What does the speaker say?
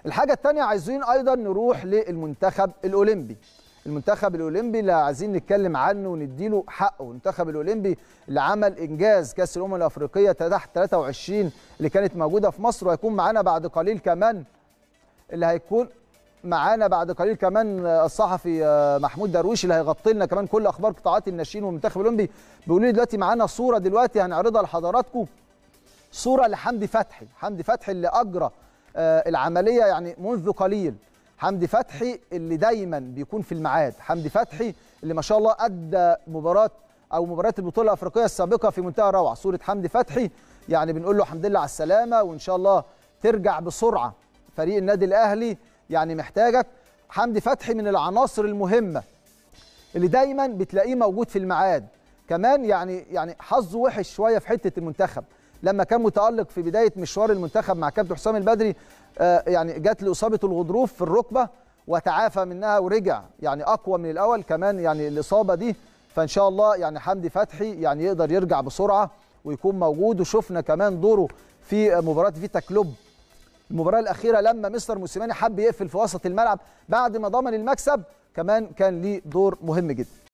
الحاجه الثانيه عايزين ايضا نروح للمنتخب الاولمبي المنتخب الاولمبي اللي عايزين نتكلم عنه ونديله حقه المنتخب الاولمبي اللي عمل انجاز كاس الامم الافريقيه تحت 23 اللي كانت موجوده في مصر وهيكون معانا بعد قليل كمان اللي هيكون معانا بعد قليل كمان الصحفي محمود درويش اللي هيغطي لنا كمان كل اخبار قطاعات الناشئين والمنتخب الاولمبي بيقولوا لي دلوقتي معانا صوره دلوقتي هنعرضها لحضراتكم صوره لحمدي فتحي حمدي فتحي اللي اجرى العمليه يعني منذ قليل حمدي فتحي اللي دايما بيكون في الميعاد حمدي فتحي اللي ما شاء الله ادى مباراه او مباريات البطوله الافريقيه السابقه في منتهى الروعه صوره حمدي فتحي يعني بنقول له الحمد لله على السلامه وان شاء الله ترجع بسرعه فريق النادي الاهلي يعني محتاجك حمدي فتحي من العناصر المهمه اللي دايما بتلاقيه موجود في الميعاد كمان يعني يعني حظه وحش شويه في حته المنتخب لما كان متالق في بدايه مشوار المنتخب مع كابتن حسام البدري آه يعني جات له اصابه الغضروف في الركبه وتعافى منها ورجع يعني اقوى من الاول كمان يعني الاصابه دي فان شاء الله يعني حمدي فتحي يعني يقدر يرجع بسرعه ويكون موجود وشفنا كمان دوره في مباراه فيتا كلوب المباراه الاخيره لما مستر موسيماني حب يقفل في وسط الملعب بعد ما ضمن المكسب كمان كان ليه دور مهم جدا